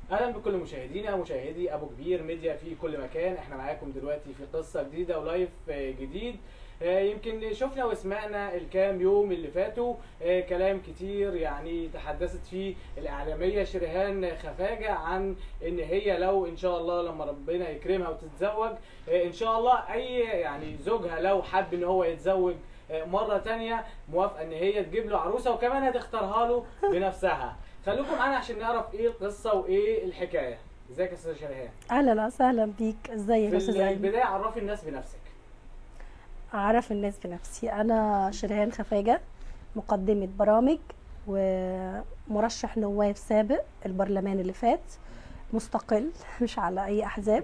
اهلا بكل مشاهدينا ومشاهدي ابو كبير ميديا في كل مكان احنا معاكم دلوقتي في قصه جديده ولايف آه، جديد آه، يمكن شفنا وسمعنا الكام يوم اللي فاتوا آه، كلام كتير يعني تحدثت فيه الاعلاميه شريهان خفاجه عن ان هي لو ان شاء الله لما ربنا يكرمها وتتزوج آه، ان شاء الله اي يعني زوجها لو حب ان هو يتزوج آه، مره تانية موافقه ان هي تجيب له عروسه وكمان هتختارها له بنفسها خليكم معانا عشان نعرف ايه القصه وايه الحكايه ازيك يا استاذه شريهان اهلا وسهلا بيك ازيك يا استاذ في ايمن البدايه عرفي الناس بنفسك اعرف الناس بنفسي انا شريهان خفاجه مقدمه برامج ومرشح نواب سابق البرلمان اللي فات مستقل مش على اي احزاب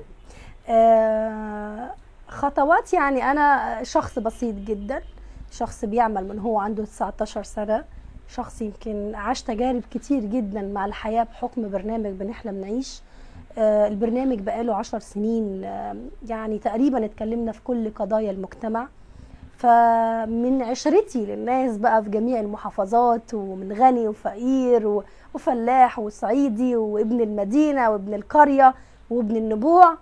آه، خطوات يعني انا شخص بسيط جدا شخص بيعمل من هو عنده 19 سنه شخص يمكن عاش تجارب كتير جدا مع الحياه بحكم برنامج بنحلم نعيش آه، البرنامج بقاله عشر سنين آه، يعني تقريبا اتكلمنا في كل قضايا المجتمع فمن عشرتي للناس بقى في جميع المحافظات ومن غني وفقير و- وفلاح وصعيدي وابن المدينة وابن القرية وابن النبوع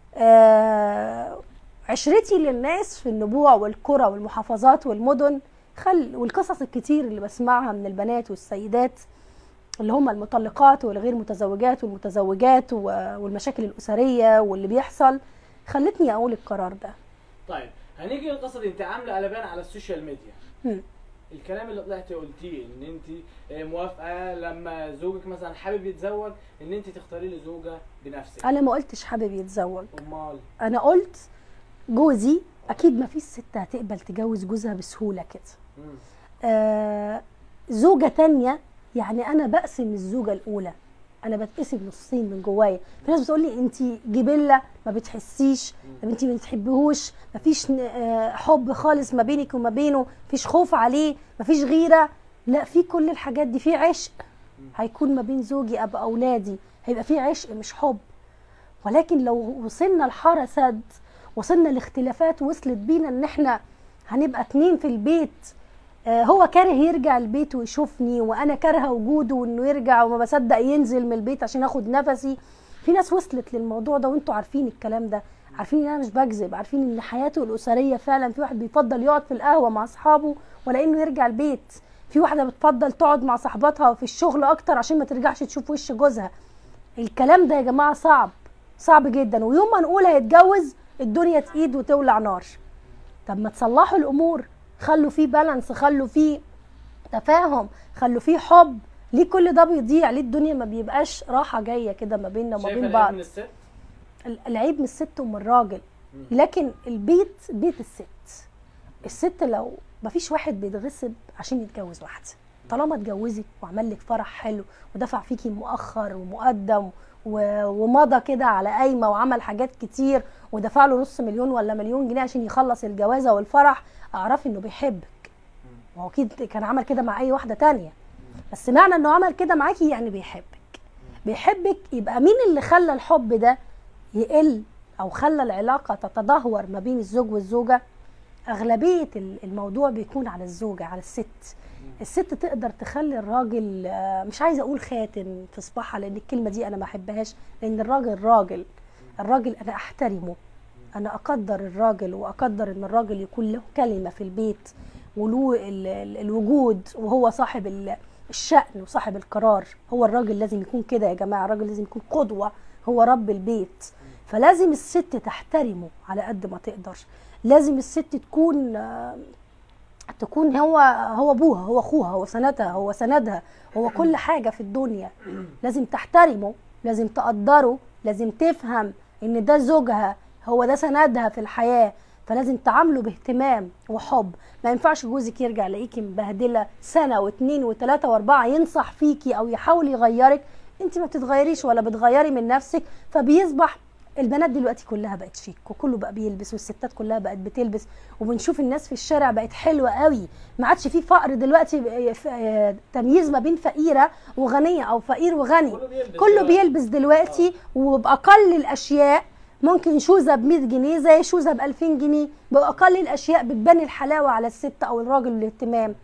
آه، عشرتي للناس في النبوع والقرى والمحافظات والمدن خل والقصص الكتير اللي بسمعها من البنات والسيدات اللي هم المطلقات والغير متزوجات والمتزوجات و- والمشاكل الأسرية واللي بيحصل خلتني أقول القرار ده طيب هنيجي للقصه دي انت عامله قلبان على السوشيال ميديا مم. الكلام اللي طلعتي قلتيه ان انت آه، موافقه لما زوجك مثلا حابب يتزوج ان انت تختاري له زوجه بنفسك أنا ما قلتش حابب يتزوج امال أنا قلت جوزي أكيد ما فيش ست هتقبل تجوز جوزها بسهولة كده مم. آه زوجة تانية يعني أنا بقسم الزوجة الأولى أنا بتقسم نصين من جوايا في ناس بتقول لي أنت جبلة ما بتحسيش طب أنت ما بتحبيهوش ما فيش آه حب خالص ما بينك وما بينه فيش خوف عليه ما فيش غيرة لا في كل الحاجات دي في عشق هيكون ما بين زوجي أب أولادي هيبقى في عشق مش حب ولكن لو وصلنا لحارة سد وصلنا لاختلافات وصلت بينا ان احنا هنبقى اتنين في البيت آه، هو كاره يرجع البيت ويشوفني وانا كارهه وجوده وانه يرجع وما بصدق ينزل من البيت عشان اخد نفسي في ناس وصلت للموضوع ده وانتوا عارفين الكلام ده عارفين ان انا مش بكذب عارفين ان حياته الاسريه فعلا في واحد بيفضل يقعد في القهوه مع اصحابه ولا انه يرجع البيت في واحده بتفضل تقعد مع صاحباتها في الشغل اكتر عشان ما ترجعش تشوف وش جوزها الكلام ده يا جماعه صعب صعب جدا ويوم ما نقول هيتجوز الدنيا تقيد وتولع نار طب ما تصلحوا الامور خلوا فيه بالانس خلوا فيه تفاهم خلوا فيه حب ليه كل ده بيضيع ليه الدنيا ما بيبقاش راحه جايه كده ما بيننا وما شايفه بين العيب بعض من الست ال- العيب من الست ومن الراجل لكن البيت بيت الست الست لو مفيش واحد بيتغصب عشان يتجوز واحده طالما اتجوزك وعمل لك فرح حلو ودفع فيكي مؤخر ومقدم و- ومضى كده على قايمه وعمل حاجات كتير ودفع له نص مليون ولا مليون جنيه عشان يخلص الجوازه والفرح اعرفي انه بيحبك ما هو اكيد كان عمل كده مع اي واحده تانية بس معنى انه عمل كده معاكي يعني بيحبك بيحبك يبقى مين اللي خلى الحب ده يقل او خلى العلاقه تتدهور ما بين الزوج والزوجه اغلبيه ال- الموضوع بيكون على الزوجه على الست الست تقدر تخلي الراجل آه، مش عايزه اقول خاتم في صباحها لان الكلمه دي انا ما بحبهاش لان الراجل راجل الراجل انا احترمه انا اقدر الراجل واقدر ان الراجل يكون له كلمه في البيت وله ال- ال- الوجود وهو صاحب ال- الشأن وصاحب القرار هو الراجل لازم يكون كده يا جماعه الراجل لازم يكون قدوه هو رب البيت فلازم الست تحترمه على قد ما تقدر لازم الست تكون آه، تكون هو هو ابوها هو اخوها هو سندها هو سندها هو كل حاجه في الدنيا لازم تحترمه لازم تقدره لازم تفهم ان ده زوجها هو ده سندها في الحياه فلازم تعامله باهتمام وحب ما ينفعش جوزك يرجع يلاقيكي مبهدله سنه واثنين وثلاثه واربعه ينصح فيكي او يحاول يغيرك انت ما بتتغيريش ولا بتغيري من نفسك فبيصبح البنات دلوقتي كلها بقت شيك وكله بقى بيلبس والستات كلها بقت بتلبس وبنشوف الناس في الشارع بقت حلوه قوي ما عادش في فقر دلوقتي ب- ف- آه، تمييز ما بين فقيره وغنيه او فقير وغني كله بيلبس كله دلوقتي. بيلبس دلوقتي وباقل الاشياء ممكن شوزه ب 100 جنيه زي شوزه ب 2000 جنيه باقل الاشياء بتبان الحلاوه على الست او الراجل والاهتمام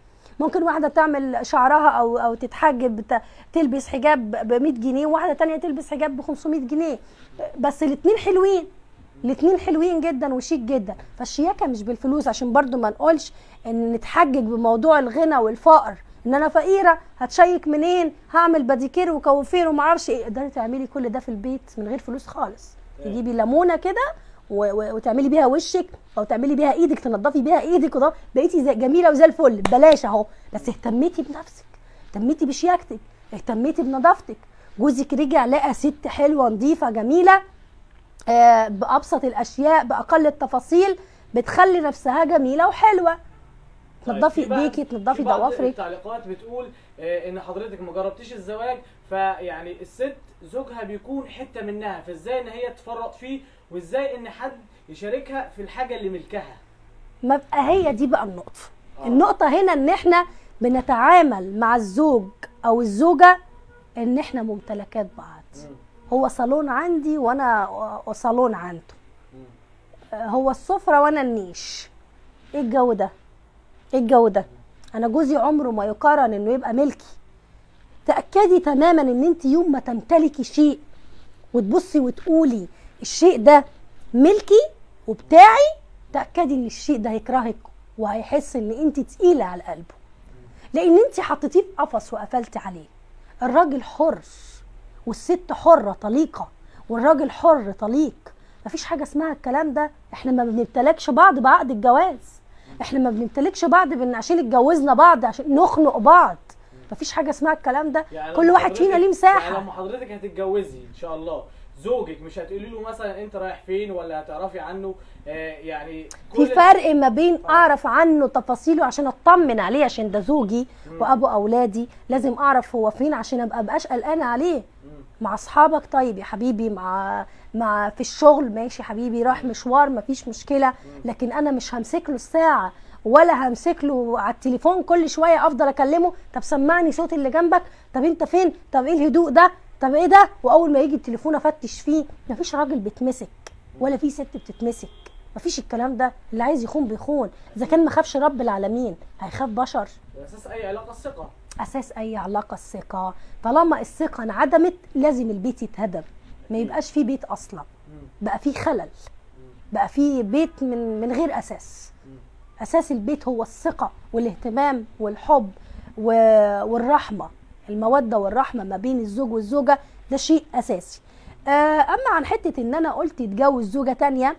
ممكن واحده تعمل شعرها او او تتحجب بت- تلبس حجاب ب 100 جنيه وواحده تانية تلبس حجاب ب 500 جنيه بس الاثنين حلوين الاثنين حلوين جدا وشيك جدا فالشياكه مش بالفلوس عشان برضو ما نقولش ان نتحجج بموضوع الغنى والفقر ان انا فقيره هتشيك منين هعمل باديكير وكوافير وما اعرفش ايه تقدري تعملي كل ده في البيت من غير فلوس خالص تجيبي ليمونه كده و- و- وتعملي بيها وشك او تعملي بيها ايدك تنضفي بيها ايدك وده بقيتي زي جميله وزي الفل بلاش اهو بس اهتميتي بنفسك اهتميتي بشياكتك اهتميتي بنظافتك جوزك رجع لقى ست حلوه نظيفه جميله آه، بابسط الاشياء باقل التفاصيل بتخلي نفسها جميله وحلوه طيب، تنضفي في بعض- ايديكي تنضفي في بعض ضوافرك التعليقات بتقول آه، ان حضرتك ما جربتيش الزواج فيعني الست زوجها بيكون حته منها فازاي ان هي تفرط فيه وازاي ان حد يشاركها في الحاجه اللي ملكها ما بقى هي دي بقى النقطه آه. النقطه هنا ان احنا بنتعامل مع الزوج او الزوجه ان احنا ممتلكات بعض مم. هو صالون عندي وانا صالون عنده مم. آه، هو السفره وانا النيش ايه الجو ده ايه الجو ده انا جوزي عمره ما يقارن انه يبقى ملكي تاكدي تماما ان انت يوم ما تمتلكي شيء وتبصي وتقولي الشيء ده ملكي وبتاعي تاكدي ان الشيء ده هيكرهك وهيحس ان انت تقيله على قلبه لان انت حطيتيه في قفص وقفلتي عليه الراجل حر والست حره طليقه والراجل حر طليق مفيش حاجه اسمها الكلام ده احنا ما بنمتلكش بعض بعقد الجواز احنا ما بنمتلكش بعض بان عشان اتجوزنا بعض عشان نخنق بعض مفيش حاجه اسمها الكلام ده يعني كل لما واحد فينا حضرتك- ليه مساحه يعني لما حضرتك هتتجوزي ان شاء الله زوجك مش هتقولي له مثلا انت رايح فين ولا هتعرفي عنه آه يعني في كل- فرق ما بين اعرف عنه تفاصيله عشان اطمن عليه عشان ده زوجي وابو اولادي لازم اعرف هو فين عشان ابقى ابقاش قلقانه عليه مم. مع اصحابك طيب يا حبيبي مع مع في الشغل ماشي حبيبي راح مشوار مفيش مشكله لكن انا مش همسك له الساعه ولا همسك له على التليفون كل شويه افضل اكلمه طب سمعني صوت اللي جنبك طب انت فين طب ايه الهدوء ده طب ايه ده واول ما يجي التليفون افتش فيه مفيش راجل بيتمسك ولا في ست بتتمسك مفيش الكلام ده اللي عايز يخون بيخون اذا كان ما خافش رب العالمين هيخاف بشر اساس اي علاقه الثقه اساس اي علاقه الثقه طالما الثقه انعدمت لازم البيت يتهدم ما يبقاش فيه بيت اصلا مم. بقى فيه خلل بقى فيه بيت من من غير اساس مم. اساس البيت هو الثقه والاهتمام والحب و... والرحمه الموده والرحمه ما بين الزوج والزوجه ده شيء اساسي آه، اما عن حته ان انا قلت يتجوز زوجه تانية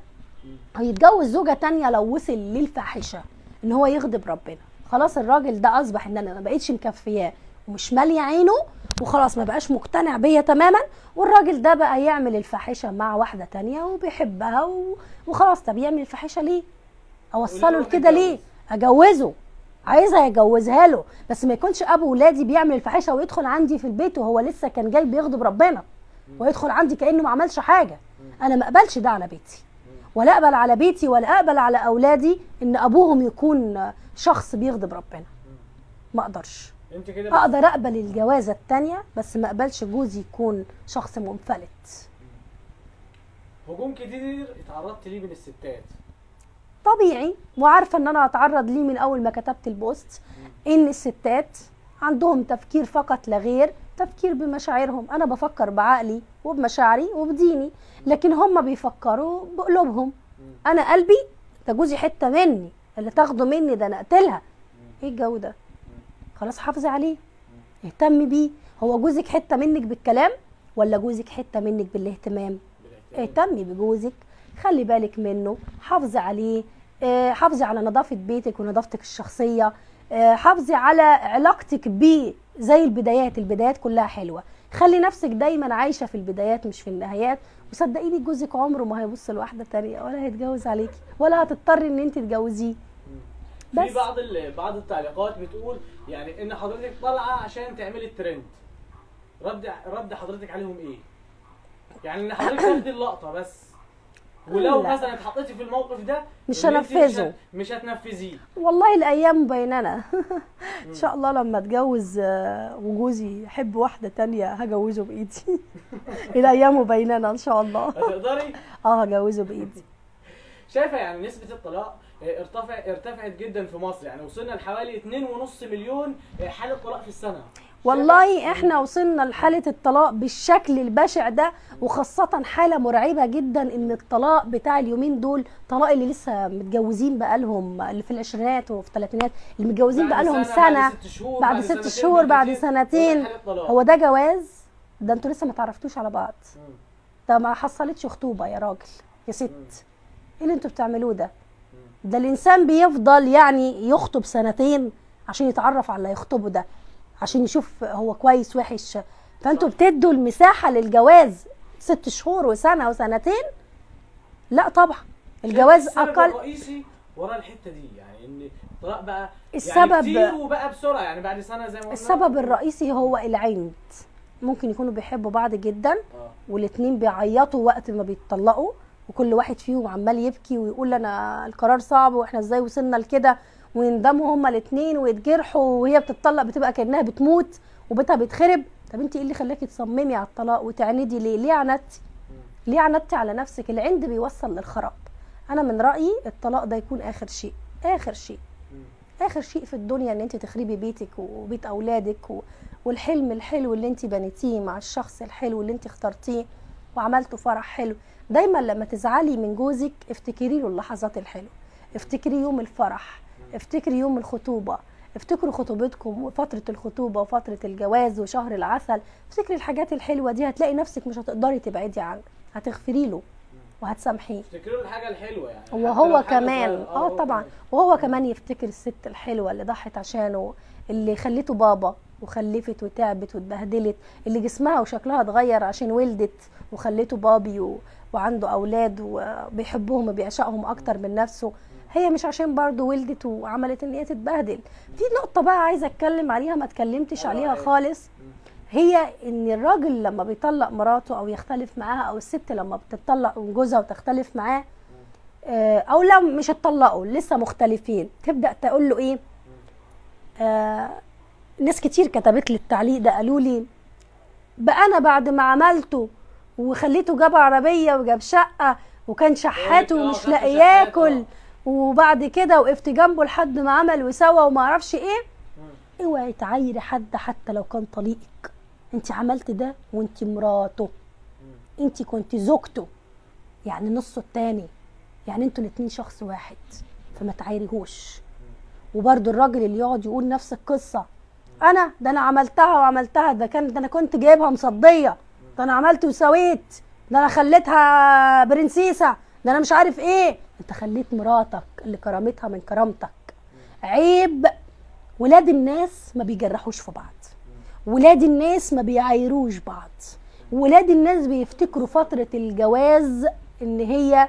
هيتجوز زوجه تانية لو وصل للفاحشه ان هو يغضب ربنا خلاص الراجل ده اصبح ان انا ما بقتش مكفياه ومش ماليه عينه وخلاص ما بقاش مقتنع بيا تماما والراجل ده بقى يعمل الفاحشه مع واحده تانية وبيحبها و... وخلاص طب يعمل الفاحشه ليه اوصله روح لكده ليه اجوزه عايزها يجوزها له بس ما يكونش ابو ولادي بيعمل الفاحشه ويدخل عندي في البيت وهو لسه كان جاي بيغضب ربنا ويدخل عندي كانه ما عملش حاجه انا ما اقبلش ده على بيتي ولا اقبل على بيتي ولا اقبل على اولادي ان ابوهم يكون شخص بيغضب ربنا ما اقدرش انت كده بت- اقدر اقبل الجوازه التانية بس ما اقبلش جوزي يكون شخص منفلت هجوم كتير اتعرضت ليه من الستات طبيعي وعارفه ان انا هتعرض ليه من اول ما كتبت البوست ان الستات عندهم تفكير فقط لا غير تفكير بمشاعرهم انا بفكر بعقلي وبمشاعري وبديني لكن هم بيفكروا بقلوبهم انا قلبي ده جوزي حته مني اللي تاخده مني ده انا اقتلها ايه الجو ده خلاص حافظي عليه اهتمي بيه هو جوزك حته منك بالكلام ولا جوزك حته منك بالاهتمام بالاهتمام. اهتمي بجوزك خلي بالك منه حافظي عليه آه، حافظي على نظافة بيتك ونظافتك الشخصية آه، حافظي على علاقتك بيه زي البدايات البدايات كلها حلوة خلي نفسك دايما عايشة في البدايات مش في النهايات وصدقيني جوزك عمره ما هيبص لواحدة تانية ولا هيتجوز عليكي ولا هتضطري ان انت تجوزيه في بس. بعض ال- بعض التعليقات بتقول يعني ان حضرتك طالعه عشان تعملي الترند رد رد حضرتك عليهم ايه؟ يعني ان حضرتك تاخدي اللقطه بس ولو لا. مثلا اتحطيتي في الموقف ده مش إن أنت هنفذه. مش هت- مش هتنفذيه والله الايام بيننا ان شاء الله لما اتجوز آه، وجوزي يحب واحدة تانية هجوزه بايدي الايام بيننا ان شاء الله هتقدري اه هجوزه بايدي شايفه يعني نسبه الطلاق آه، ارتفع ارتفعت جدا في مصر يعني وصلنا لحوالي 2.5 مليون آه، حاله طلاق في السنه والله احنا وصلنا لحالة الطلاق بالشكل البشع ده وخاصة حالة مرعبة جدا ان الطلاق بتاع اليومين دول طلاق اللي لسه متجوزين بقالهم اللي في العشرينات وفي الثلاثينات اللي متجوزين بعد بقالهم سنة، سنة بعد ست شهور بعد ست سنتين شهور بعد بالكتير، سنتين وده حالة طلاق. هو ده جواز ده انتوا لسه ما تعرفتوش على بعض مم. ده ما حصلتش خطوبة يا راجل يا ست ايه اللي انتوا بتعملوه ده ده الانسان بيفضل يعني يخطب سنتين عشان يتعرف على اللي يخطبه ده عشان يشوف هو كويس وحش فانتوا بتدوا المساحة للجواز ست شهور وسنة وسنتين لا طبعا الجواز السبب اقل الرئيسي ورا الحته دي يعني ان الطلاق بقى السبب- يعني كتير وبقى بسرعه يعني بعد سنه زي ما قلنا السبب الرئيسي هو العند ممكن يكونوا بيحبوا بعض جدا اه والاتنين بيعيطوا وقت ما بيتطلقوا وكل واحد فيهم عمال يبكي ويقول انا القرار صعب واحنا ازاي وصلنا لكده ويندموا هما الاتنين ويتجرحوا وهي بتطلق بتبقى كانها بتموت وبيتها بيتخرب طب انت ايه اللي خلاكي تصممي على الطلاق وتعندي ليه ليه عندتي ليه عندتي على نفسك العند بيوصل للخراب انا من رايي الطلاق ده يكون اخر شيء اخر شيء اخر شيء في الدنيا ان انت تخربي بيتك وبيت اولادك و... والحلم الحلو اللي انت بنيتيه مع الشخص الحلو اللي انت اخترتيه وعملتوا فرح حلو دايما لما تزعلي من جوزك افتكري له اللحظات الحلوه افتكري يوم الفرح افتكري يوم الخطوبه افتكروا خطوبتكم وفترة الخطوبة وفترة الجواز وشهر العسل افتكري الحاجات الحلوة دي هتلاقي نفسك مش هتقدري تبعدي عنه هتغفري له وهتسامحيه افتكروا الحاجه الحلوه يعني حتى وهو لو حاجة كمان صغيرة. اه هو طبعا كمان. وهو كمان يفتكر الست الحلوه اللي ضحت عشانه اللي خليته بابا وخلفت وتعبت واتبهدلت اللي جسمها وشكلها اتغير عشان ولدت وخليته بابي و... وعنده اولاد وبيحبهم وبيعشقهم اكتر من نفسه هي مش عشان برضه ولدت وعملت ان هي تتبهدل في نقطه بقى عايزه اتكلم عليها ما اتكلمتش آه، عليها أيوة. خالص هي ان الراجل لما بيطلق مراته او يختلف معاها او الست لما بتطلق من جوزها وتختلف معاه آه، او لو مش اتطلقوا لسه مختلفين تبدا تقول له ايه آه ناس كتير كتبت لي التعليق ده قالوا لي بقى انا بعد ما عملته وخليته جاب عربيه وجاب شقه وكان شحات آه، ومش كان لاقي شحات، ياكل آه. وبعد كده وقفت جنبه لحد ما عمل وسوى وما اعرفش ايه مم. اوعي تعايري حد حتى لو كان طليقك انت عملت ده وانت مراته انت كنت زوجته يعني نصه التاني يعني انتوا الاتنين شخص واحد فما تعايريهوش وبرده الراجل اللي يقعد يقول نفس القصه انا ده انا عملتها وعملتها ده كان ده انا كنت جايبها مصديه ده انا عملت وسويت ده انا خليتها برنسيسه ده انا مش عارف ايه انت خليت مراتك اللي كرامتها من كرامتك عيب ولاد الناس ما بيجرحوش في بعض ولاد الناس ما بيعايروش بعض ولاد الناس بيفتكروا فترة الجواز ان هي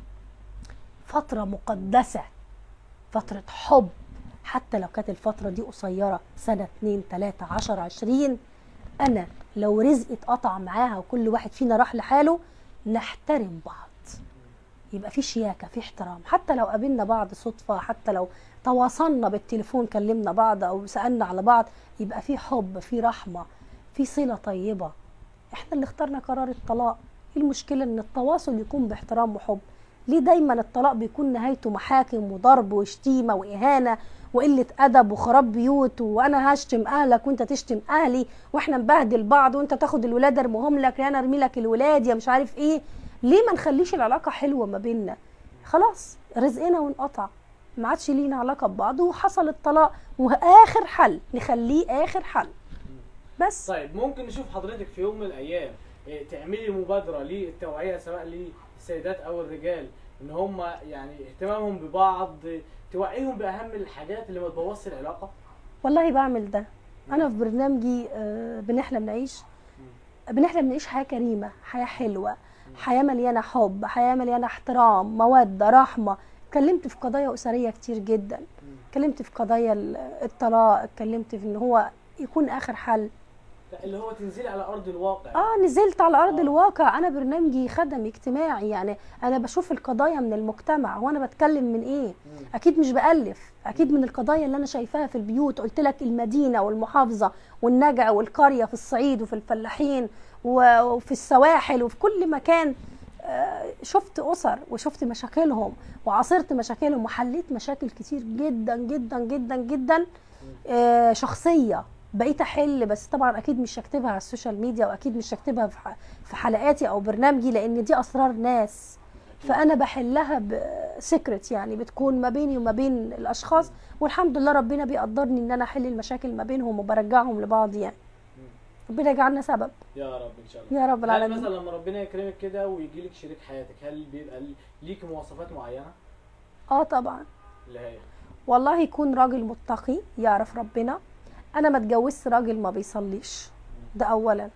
فترة مقدسة فترة حب حتى لو كانت الفترة دي قصيرة سنة اتنين تلاتة عشر عشرين انا لو رزقي اتقطع معاها وكل واحد فينا راح لحاله نحترم بعض يبقى في شياكة في احترام حتى لو قابلنا بعض صدفة حتى لو تواصلنا بالتليفون كلمنا بعض او سألنا على بعض يبقى في حب في رحمة في صلة طيبة احنا اللي اخترنا قرار الطلاق ايه المشكلة ان التواصل يكون باحترام وحب ليه دايما الطلاق بيكون نهايته محاكم وضرب وشتيمة وإهانة وقلة أدب وخراب بيوت وأنا هشتم أهلك وأنت تشتم أهلي وإحنا نبهدل بعض وأنت تاخد الولاد أرميهم لك يا أنا أرمي لك الولاد يا مش عارف إيه ليه ما نخليش العلاقة حلوة ما بيننا خلاص رزقنا وانقطع ما عادش لينا علاقة ببعض وحصل الطلاق وآخر حل نخليه آخر حل بس طيب ممكن نشوف حضرتك في يوم من الايام إيه، تعملي مبادره للتوعيه سواء للسيدات او الرجال ان هم يعني اهتمامهم ببعض توعيهم باهم الحاجات اللي ما تبوظش العلاقه والله بعمل ده انا في برنامجي آه، بنحلم نعيش بنحلم نعيش حياه كريمه حياه حلوه حياه مليانه حب حياه مليانه احترام موده رحمه اتكلمت في قضايا اسريه كتير جدا اتكلمت في قضايا ال- الطلاق اتكلمت في ان هو يكون اخر حل اللي هو تنزلي على ارض الواقع اه نزلت على ارض آه. الواقع انا برنامجي خدمي اجتماعي يعني انا بشوف القضايا من المجتمع وانا بتكلم من ايه مم. اكيد مش بالف اكيد من القضايا اللي انا شايفاها في البيوت قلت لك المدينه والمحافظه والنجع والقريه في الصعيد وفي الفلاحين و- وفي السواحل وفي كل مكان آه، شفت اسر وشفت مشاكلهم وعاصرت مشاكلهم وحليت مشاكل كتير جدا جدا جدا جدا آه، شخصيه بقيت احل بس طبعا اكيد مش هكتبها على السوشيال ميديا واكيد مش هكتبها في ح- في حلقاتي او برنامجي لان دي اسرار ناس فانا بحلها بسكرت يعني بتكون ما بيني وما بين الاشخاص والحمد لله ربنا بيقدرني ان انا احل المشاكل ما بينهم وبرجعهم لبعض يعني ربنا يجعلنا سبب يا رب ان شاء الله يا رب هل العالمين مثلا لما ربنا يكرمك كده ويجي لك شريك حياتك هل بيبقى ليك مواصفات معينه اه طبعا اللي هي والله يكون راجل متقي يعرف ربنا انا ما اتجوزت راجل ما بيصليش ده اولا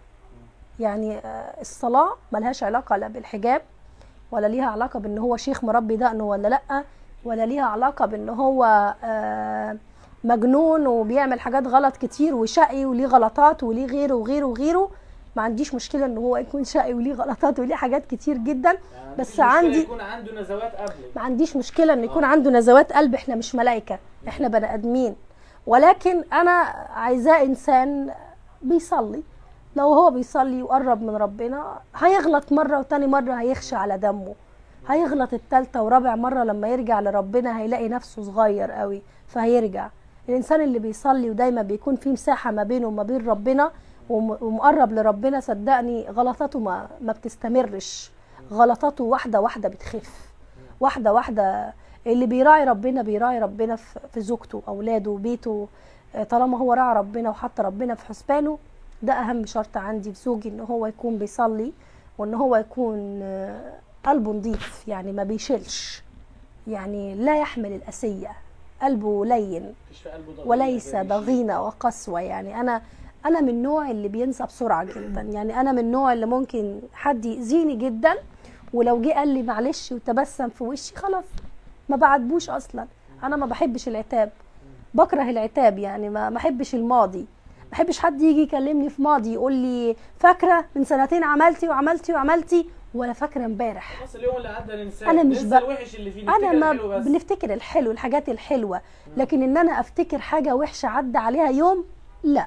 يعني آه، الصلاه ملهاش علاقه لا بالحجاب ولا ليها علاقه بان هو شيخ مربي دقنه ولا لا ولا ليها علاقه بان هو آه، مجنون وبيعمل حاجات غلط كتير وشقي وليه غلطات وليه غيره وغيره وغيره ما عنديش مشكله ان هو يكون شقي وليه غلطات وليه حاجات كتير جدا يعني بس مفيش مشكلة عندي- يكون عنده نزوات قبلك ما عنديش مشكله ان يكون عنده نزوات قلب احنا مش ملائكه احنا بني ادمين ولكن انا عايزاه انسان بيصلي لو هو بيصلي وقرب من ربنا هيغلط مره وتاني مره هيخشى على دمه هيغلط التالتة ورابع مرة لما يرجع لربنا هيلاقي نفسه صغير قوي فهيرجع الإنسان اللي بيصلي ودايما بيكون في مساحة ما بينه وما بين ربنا وم- ومقرب لربنا صدقني غلطاته ما, ما بتستمرش غلطاته واحدة واحدة بتخف واحدة واحدة اللي بيراعي ربنا بيراعي ربنا في في زوجته أولاده بيته آه، طالما هو راعى ربنا وحط ربنا في حسبانه ده أهم شرط عندي في زوجي إن هو يكون بيصلي وإن هو يكون آه، قلبه نظيف يعني ما بيشيلش يعني لا يحمل الأسية قلبه لين مفيش في قلبه ضغينة وليس كده، مش- ضغينة وقسوة يعني أنا أنا من النوع اللي بينسى بسرعة جدا يعني أنا من النوع اللي ممكن حد يأذيني جدا ولو جه قال لي معلش وتبسم في وشي خلاص ما بعاتبوش أصلا أنا ما بحبش العتاب بكره العتاب يعني ما ما بحبش الماضي ما بحبش حد يجي يكلمني في ماضي يقول لي فاكرة من سنتين عملتي وعملتي وعملتي ولا فاكرة امبارح خلاص اليوم اللي عدى ننساه أنا مش ننسى بق- الوحش اللي فيه انا نفتكر ما الحلو بس بنفتكر الحلو الحاجات الحلوه لكن ان انا افتكر حاجه وحشه عدى عليها يوم لا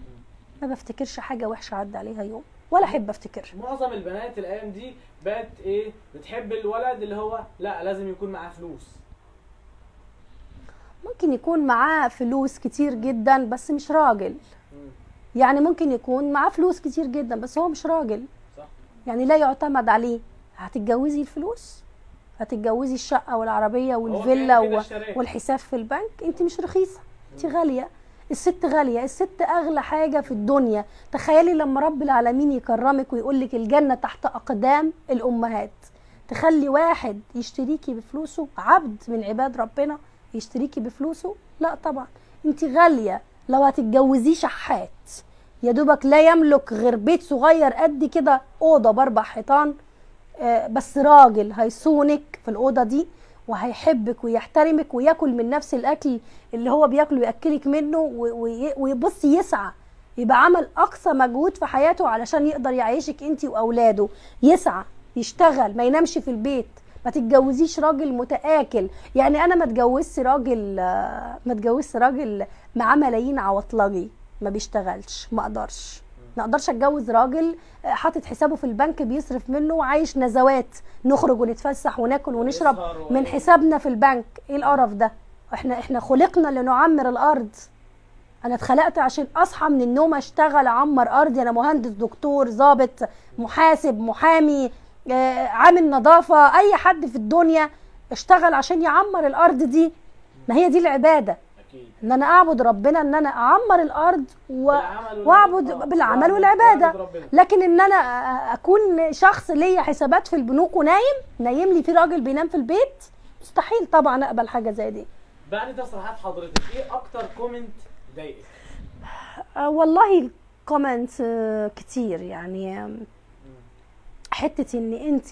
ما بفتكرش حاجه وحشه عدى عليها يوم ولا احب افتكر معظم البنات الايام دي بقت ايه بتحب الولد اللي هو لا لازم يكون معاه فلوس ممكن يكون معاه فلوس كتير جدا بس مش راجل مم. يعني ممكن يكون معاه فلوس كتير جدا بس هو مش راجل صح يعني لا يعتمد عليه هتتجوزي الفلوس هتتجوزي الشقه والعربيه هو والفيلا كده كده و... اشتراه. والحساب في البنك انت مش رخيصه انت غاليه الست غاليه الست اغلى حاجه في الدنيا تخيلي لما رب العالمين يكرمك ويقول لك الجنه تحت اقدام الامهات تخلي واحد يشتريكي بفلوسه عبد من عباد ربنا يشتريكي بفلوسه لا طبعا انت غاليه لو هتتجوزيه شحات يا دوبك لا يملك غير بيت صغير قد كده اوضه باربع حيطان آه، بس راجل هيصونك في الاوضه دي وهيحبك ويحترمك وياكل من نفس الاكل اللي هو بياكله وياكلك منه و- وي- ويبص يسعى يبقى عمل اقصى مجهود في حياته علشان يقدر يعيشك انت واولاده يسعى يشتغل ما ينامش في البيت ما تتجوزيش راجل متآكل يعني انا ما اتجوزش راجل آه، ما اتجوزش راجل معاه ملايين عواطلجي ما بيشتغلش ما اقدرش ما اقدرش اتجوز راجل آه، حاطط حسابه في البنك بيصرف منه وعايش نزوات نخرج ونتفسح وناكل ونشرب ويسهر و- من حسابنا في البنك ايه القرف ده احنا احنا خلقنا لنعمر الارض انا اتخلقت عشان اصحى من النوم اشتغل اعمر ارضي انا مهندس دكتور ضابط محاسب محامي آه، عامل نظافه اي حد في الدنيا اشتغل عشان يعمر الارض دي ما هي دي العباده اكيد ان انا اعبد ربنا ان انا اعمر الارض و... بالعمل والعبادة. واعبد آه، بالعمل واعبد- والعباده واعبد ربنا. لكن ان انا أ- اكون شخص ليا حسابات في البنوك ونايم نايم لي في راجل بينام في البيت مستحيل طبعا اقبل حاجه زي دي بعد تصريحات حضرتك ايه اكتر كومنت ضايقك أه والله كومنت آه، كتير يعني آم، حته ان انت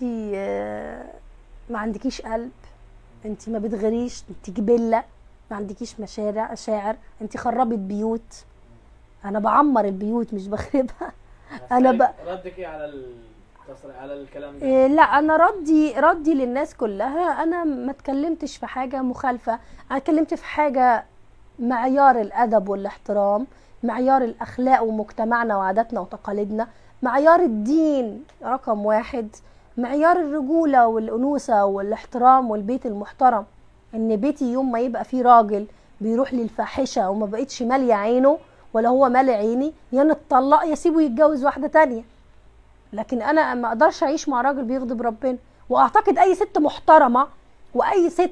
ما عندكيش قلب انت ما بتغريش انت جبله ما عندكيش مشارع مشاعر انت خربت بيوت انا بعمر البيوت مش بخربها أنا ب- هسألك ردك ايه على التصريح على الكلام ده إيه لا انا ردي ردي للناس كلها انا ما اتكلمتش في حاجه مخالفه انا اتكلمت في حاجه معيار الادب والاحترام معيار الاخلاق ومجتمعنا وعاداتنا وتقاليدنا معيار الدين رقم واحد معيار الرجوله والانوثه والاحترام والبيت المحترم ان بيتي يوم ما يبقى فيه راجل بيروح للفاحشه وما بقتش ماليه عينه ولا هو مالي عيني يا نتطلق يا سيبه يتجوز واحده تانية لكن انا ما اقدرش اعيش مع راجل بيغضب ربنا واعتقد اي ست محترمه واي ست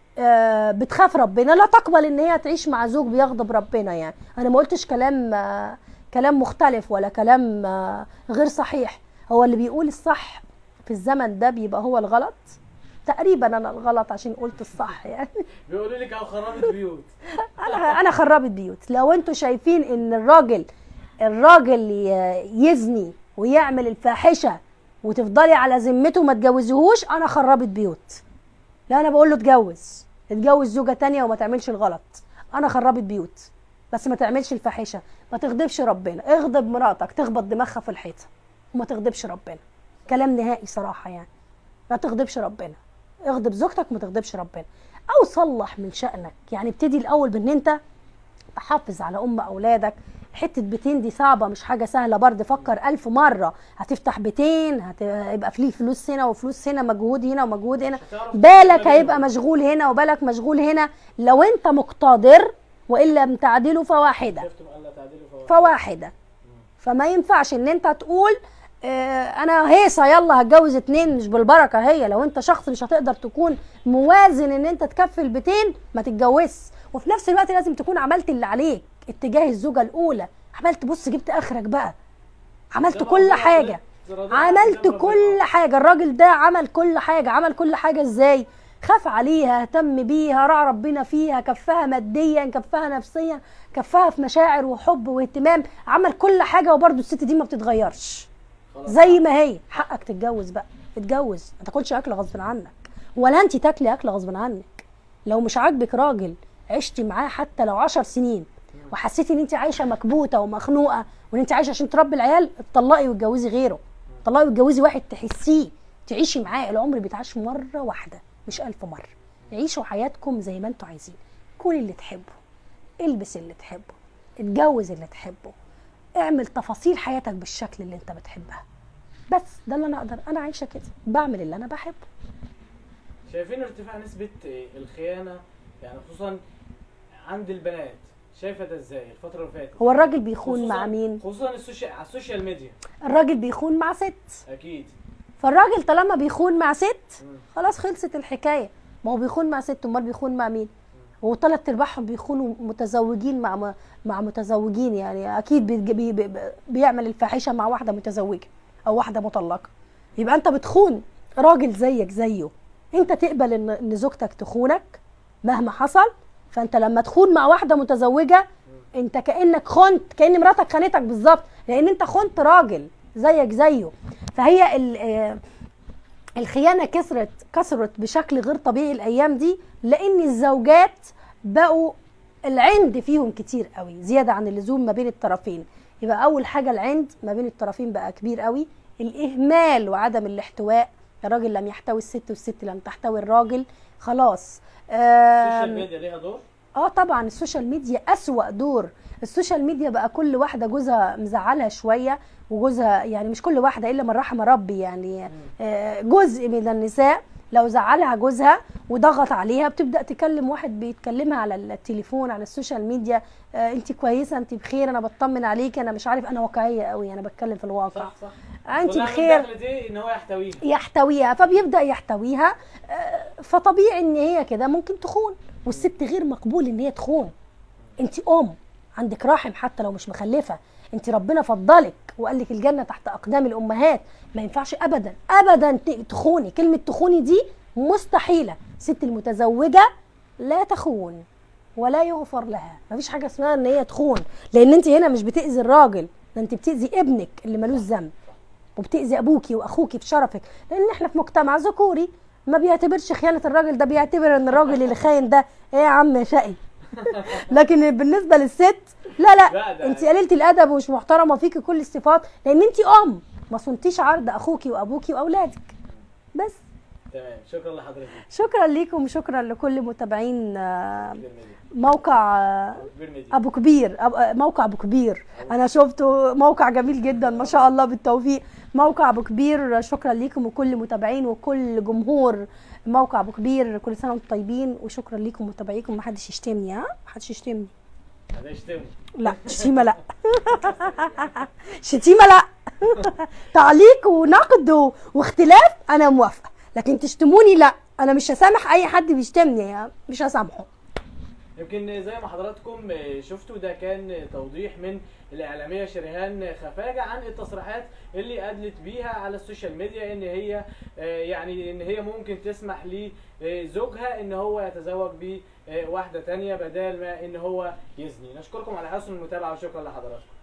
آه، بتخاف ربنا لا تقبل ان هي تعيش مع زوج بيغضب ربنا يعني انا ما قلتش كلام آه، كلام مختلف ولا كلام آه، غير صحيح هو اللي بيقول الصح في الزمن ده بيبقى هو الغلط تقريبا انا الغلط عشان قلت الصح يعني بيقولوا لك او خربت بيوت انا انا خربت بيوت لو انتوا شايفين ان الراجل الراجل ي- يزني ويعمل الفاحشه وتفضلي على ذمته ما تجوزيهوش انا خربت بيوت لا انا بقول له اتجوز اتجوز زوجه تانية وما تعملش الغلط انا خربت بيوت بس ما تعملش الفاحشه ما تغضبش ربنا اغضب مراتك تخبط دماغها في الحيطه وما تغضبش ربنا كلام نهائي صراحه يعني ما تغضبش ربنا اغضب زوجتك ما تغضبش ربنا او صلح من شأنك يعني ابتدي الاول بان انت تحافظ على ام اولادك حته بيتين دي صعبه مش حاجه سهله برضه فكر ألف مره هتفتح بيتين هيبقى فيه فلوس هنا وفلوس هنا مجهود هنا ومجهود هنا هتعرف بالك تستغل هيبقى مشغول هنا وبالك مشغول هنا لو انت مقتدر وان لم تعدلوا فواحده شفتم الله تعديله فهو فواحده فما ينفعش ان انت تقول اه انا هيصه يلا هتجوز اتنين مش بالبركه هي لو انت شخص مش هتقدر تكون موازن ان انت تكفي البيتين ما تتجوزش وفي نفس الوقت لازم تكون عملت اللي عليك اتجاه الزوجه الاولى عملت بص جبت اخرك بقى عملت زي ما كل ربنا- حاجه زي ربنا- عملت زي ما ربنا- كل حاجه الراجل ده عمل كل حاجه عمل كل حاجه ازاي خاف عليها اهتم بيها راعى ربنا فيها كفاها ماديا كفاها نفسيا كفاها في مشاعر وحب واهتمام عمل كل حاجه وبرده الست دي ما بتتغيرش خلاص. زي ما هي حقك تتجوز بقى اتجوز ما تاكلش اكل غصب عنك ولا انت تاكلي اكل غصب عنك لو مش عاجبك راجل عشتي معاه حتى لو عشر سنين وحسيتي ان انت عايشه مكبوته ومخنوقه وان انت عايشه عشان تربي العيال اتطلقي واتجوزي غيره اتطلقي واتجوزي واحد تحسيه تعيشي معاه العمر بيتعاش مره واحده مش ألف مره عيشوا حياتكم زي ما انتوا عايزين كل اللي تحبه البس اللي تحبه اتجوز اللي تحبه اعمل تفاصيل حياتك بالشكل اللي انت بتحبها بس ده اللي انا اقدر انا عايشه كده بعمل اللي انا بحبه شايفين ارتفاع نسبة الخيانة يعني خصوصا عند البنات شايفة ده ازاي الفترة اللي فاتت هو الراجل بيخون خصوصاً- مع مين خصوصا السوشيال على السوشيال ميديا الراجل بيخون مع ست اكيد فالراجل طالما بيخون مع ست مم. خلاص خلصت الحكايه ما هو بيخون مع ست امال بيخون مع مين هو ثلاث ارباعهم بيخونوا متزوجين مع مع متزوجين يعني اكيد بي بي بي بيعمل الفاحشه مع واحده متزوجه او واحده مطلقه يبقى انت بتخون راجل زيك زيه انت تقبل ان ان زوجتك تخونك مهما حصل فانت لما تخون مع واحده متزوجه انت كانك خنت كان مراتك خانتك بالظبط لان انت خنت راجل زيك زيه فهي ال- آه، الخيانه كسرت كسرت بشكل غير طبيعي الايام دي لان الزوجات بقوا العند فيهم كتير قوي زياده عن اللزوم ما بين الطرفين يبقى اول حاجه العند ما بين الطرفين بقى كبير قوي الاهمال وعدم الاحتواء الراجل لم يحتوي الست والست لم تحتوي الراجل خلاص السوشيال آم، ميديا ليها دور اه طبعا السوشيال ميديا اسوأ دور السوشيال ميديا بقى كل واحده جوزها مزعلها شويه وجوزها يعني مش كل واحده الا من رحم ربي يعني آه، جزء من النساء لو زعلها جوزها وضغط عليها بتبدا تكلم واحد بيتكلمها على التليفون على السوشيال ميديا آه انت كويسه انت بخير انا بطمن عليك انا مش عارف انا واقعيه قوي انا بتكلم في الواقع صح صح آه انت كلها من بخير دخلة ايه ان هو يحتويها يحتويها فبيبدا يحتويها آه، فطبيعي ان هي كده ممكن تخون والست غير مقبول ان هي تخون انت ام عندك رحم حتى لو مش مخلفه انت ربنا فضلك وقال لك الجنه تحت اقدام الامهات ما ينفعش ابدا ابدا ت- تخوني كلمه تخوني دي مستحيله الست المتزوجه لا تخون ولا يغفر لها مفيش حاجه اسمها ان هي تخون لان انت هنا مش بتاذي الراجل ده انت بتاذي ابنك اللي ملوش ذنب وبتأذي ابوكي واخوكي في شرفك لان احنا في مجتمع ذكوري ما بيعتبرش خيانه الراجل ده بيعتبر ان الراجل اللي خاين ده ايه يا عم شقي لكن بالنسبه للست لا لا، لا ده- انت قليله الادب ومش محترمه فيكي كل الصفات لان انت ام ما صنتيش عرض اخوكي وابوكي واولادك بس تمام شكرا لحضرتك شكرا ليكم وشكرا لكل متابعين آه، الميديا موقع آه، أبو كبير ميديا ابو كبير أب... آه، موقع ابو كبير انا شفته موقع جميل جدا ما شاء الله بالتوفيق موقع ابو كبير شكرا ليكم وكل متابعين وكل جمهور موقع ابو كبير كل سنه وانتم طيبين وشكرا ليكم متابعيكم ما حدش يشتمني ها ما حدش يشتمني هذا يشتمه لا شتيمه لا شتيمه لا تعليق ونقد و- واختلاف انا موافقه لكن تشتموني لا انا مش هسامح اي حد بيشتمني مش هسامحه يمكن زي ما حضراتكم شفتوا ده كان توضيح من الاعلاميه شريهان خفاجه عن التصريحات اللي ادلت بيها على السوشيال ميديا ان هي آه، يعني ان هي ممكن تسمح لزوجها ان هو يتزوج بواحده تانية بدل ما ان هو يزني نشكركم على حسن المتابعه وشكرا لحضراتكم